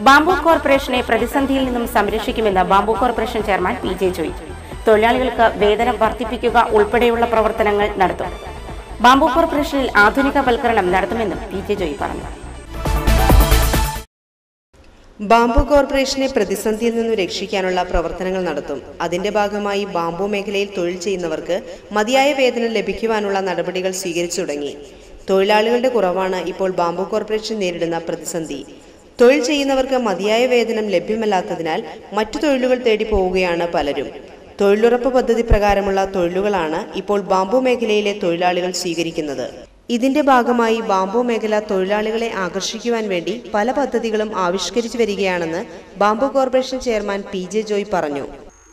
bamboo കോർപ്പറേഷനെ പ്രതിസന്ധിയിൽ നിന്നും സംരക്ഷിക്കുമെന്ന് bamboo corporation chairman P J Joy തൊഴിലാളികൾക്ക് വേതനം വർദ്ധിപ്പിക്കുക ഉൾപ്പെടെയുള്ള പ്രവർത്തനങ്ങൾ നടത്തും ബാംബു കോർപ്പറേഷനിൽ ആധുനികവൽക്കരണം നടത്തുമെന്നും പി ജെ ജോയ് പറഞ്ഞു ബാംബു കോർപ്പറേഷനെ പ്രതിസന്ധിയിൽ നിന്നും രക്ഷിക്കാനുള്ള പ്രവർത്തനങ്ങൾ നടത്തും അതിന്റെ ഭാഗമായി ബാംബു മേഖലയിൽ തൊഴിൽ ചെയ്യുന്നവർക്ക് മതിയായ വേതനം ലഭിക്കുവാനുള്ള നടപടികൾ സ്വീകരിച്ചു തുടങ്ങി തൊഴിലാളികളുടെ കുറവാണ് ഇപ്പോൾ ബാംബു കോർപ്പറേഷൻ നേരിടുന്ന പ്രതിസന്ധി തൊഴിൽ ചെയ്യുന്നവർക്ക് മതിയായ വേതനം ലഭ്യമല്ലാത്തതിനാൽ മറ്റു തൊഴിലുകൾ തേടി പോവുകയാണ് പലരും തൊഴിലുറപ്പ് പദ്ധതി പ്രകാരമുള്ള തൊഴിലുകളാണ് ഇപ്പോൾ ബാംബു മേഖലയിലെ തൊഴിലാളികൾ സ്വീകരിക്കുന്നത് ഇതിന്റെ ഭാഗമായി ബാംബു മേഖല തൊഴിലാളികളെ ആകർഷിക്കുവാൻ വേണ്ടി പല പദ്ധതികളും ആവിഷ്കരിച്ചു വരികയാണെന്ന് bamboo corporation chairman P J Joy പറഞ്ഞു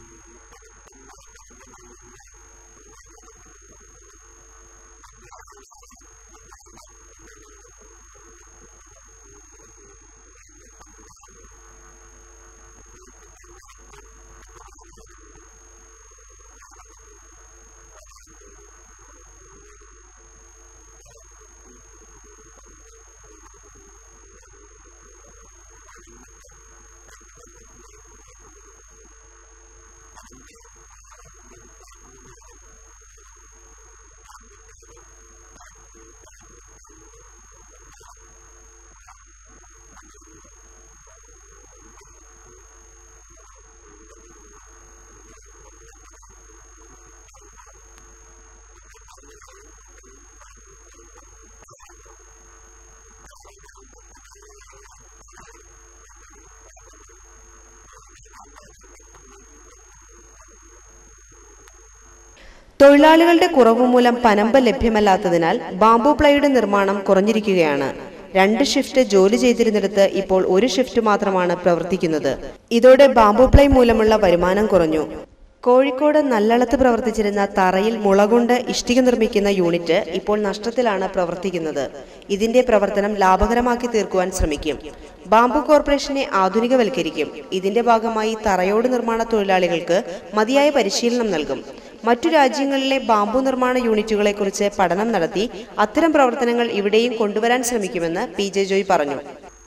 തൊഴിലാളികളുടെ കുറവ് മൂലം പനമ്പ് ലഭ്യമല്ലാത്തതിനാൽ ബാംബു പ്ലൈയുടെ നിർമ്മാണം കുറഞ്ഞിരിക്കുകയാണ് രണ്ട് ഷിഫ്റ്റ് ജോലി ചെയ്തിരുന്നിടത്ത് ഇപ്പോൾ ഒരു ഷിഫ്റ്റ് മാത്രമാണ് പ്രവർത്തിക്കുന്നത് ഇതോടെ ബാംബു പ്ലൈ മൂലമുള്ള വരുമാനം കുറഞ്ഞു കോഴിക്കോട് നല്ലളത്ത് പ്രവർത്തിച്ചിരുന്ന തറയിൽ മുള കൊണ്ട് ഇഷ്ടിക നിർമ്മിക്കുന്ന യൂണിറ്റ് ഇപ്പോൾ നഷ്ടത്തിലാണ് പ്രവർത്തിക്കുന്നത് ഇതിന്റെ പ്രവർത്തനം ലാഭകരമാക്കി തീർക്കുവാൻ ശ്രമിക്കും ബാംബു കോർപ്പറേഷനെ ആധുനികവൽക്കരിക്കും ഇതിന്റെ ഭാഗമായി തറയോട് നിർമ്മാണ തൊഴിലാളികൾക്ക് മതിയായ പരിശീലനം നൽകും മറ്റു രാജ്യങ്ങളിലെ ബാംബു നിർമ്മാണ യൂണിറ്റുകളെക്കുറിച്ച് പഠനം നടത്തി അത്തരം പ്രവർത്തനങ്ങൾ ഇവിടെയും കൊണ്ടുവരാൻ ശ്രമിക്കുമെന്ന് പി ജെ ജോയ് പറഞ്ഞു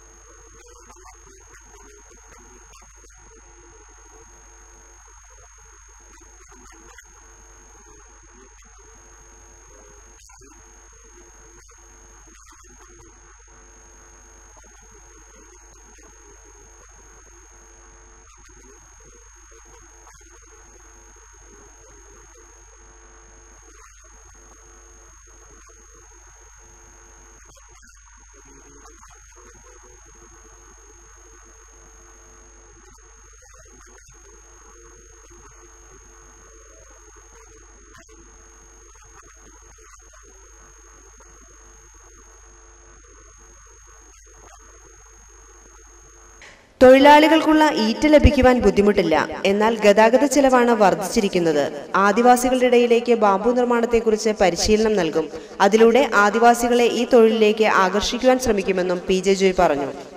തൊഴിലാളികൾക്കുള്ള ഈറ്റ് ലഭിക്കുവാൻ ബുദ്ധിമുട്ടില്ല എന്നാൽ ഗതാഗത ചെലവാണ് വർദ്ധിച്ചിരിക്കുന്നത് ആദിവാസികളുടെ ഇടയിലേക്ക് ബാംബു നിർമ്മാണത്തെക്കുറിച്ച് പരിശീലനം നൽകും അതിലൂടെ ആദിവാസികളെ ഈ തൊഴിലിലേക്ക് ആകർഷിക്കുവാൻ ശ്രമിക്കുമെന്നും പി ജെ ജോയ് പറഞ്ഞു